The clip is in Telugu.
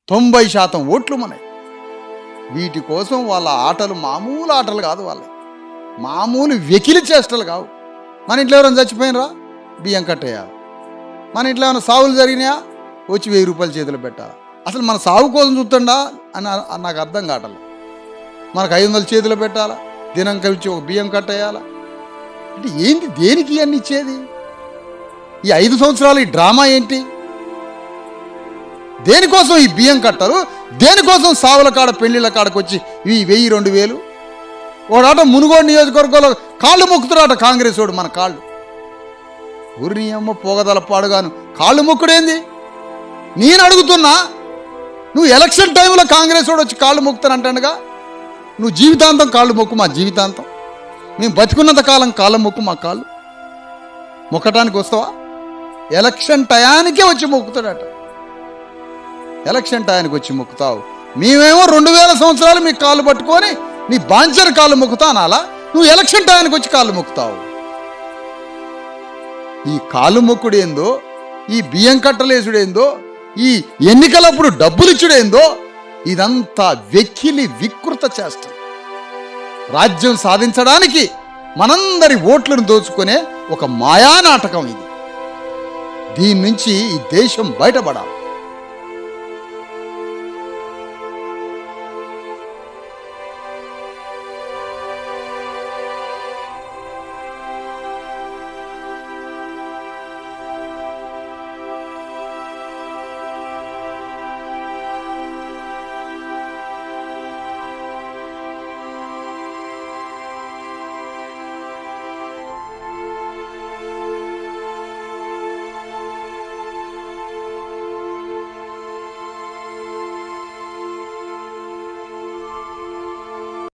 తొంభై శాతం ఓట్లు మనవి వీటి కోసం వాళ్ళ ఆటలు మామూలు ఆటలు కాదు వాళ్ళవి మామూలు వెకిలి చేష్టలు కావు మన ఇంట్లో ఎవరైనా చచ్చిపోయినరా బియ్యం కట్టేయాలి మన ఇంట్లో ఏమైనా సావులు జరిగినాయా వచ్చి వెయ్యి రూపాయలు చేతిలో పెట్టాలి అసలు మన సాగు కోసం చూస్తుండా అని అ- నాకు అర్థం కావట్లేదు మనకు ఐదు వందలు చేతిలో పెట్టాలా దినం కలిసి ఒక బియ్యం కట్టేయాలా అంటే ఏంటి దేనికి ఇవన్నీ ఇచ్చేది ఈ ఐదు సంవత్సరాలు ఈ డ్రామా ఏంటి దేనికోసం ఈ బియ్యం కట్టరు దేనికోసం సావుల కాడ పెళ్లిళ్ళ కాడకు వచ్చి ఇవి వెయ్యి రెండు వేలు వాడాట మునుగోడు నియోజకవర్గంలో కాళ్ళు మొక్కుతున్నాడట కాంగ్రెస్ వాడు మన కాళ్ళు ఊరిని అమ్మ పోగదల పాడుగాను కాళ్ళు మొక్కుడేంది నేను అడుగుతున్నా నువ్వు ఎలక్షన్ టైంలో కాంగ్రెస్ వాడు వచ్చి కాళ్ళు మొక్కుతానంటాడుగా నువ్వు జీవితాంతం కాళ్ళు మొక్కు మా జీవితాంతం మేము బతికున్నంత కాలం కాళ్ళ మొక్కు మా కాళ్ళు మొక్కటానికి వస్తావా ఎలక్షన్ టయానికే వచ్చి మొక్కుతాడట ఎలక్షన్ టయానికి వచ్చి మొక్కుతావు మేమేమో రెండు వేల సంవత్సరాలు మీ కాళ్ళు పట్టుకొని నీ బాంచర్ కాళ్ళు మొక్కుతా అనాలా నువ్వు ఎలక్షన్ టయానికి వచ్చి కాళ్ళు మొక్కుతావు ఈ కాళ్ళు మొక్కుడు ఏందో ఈ బియ్యం కట్టలేసుడేందో ఈ ఎన్నికలప్పుడు డబ్బులు ఇచ్చుడేందో ఇదంతా వెక్కిలి వికృత చేష్టం రాజ్యం సాధించడానికి మనందరి ఓట్లను దోచుకునే ఒక మాయా నాటకం ఇది దీని నుంచి ఈ దేశం బయటపడాలి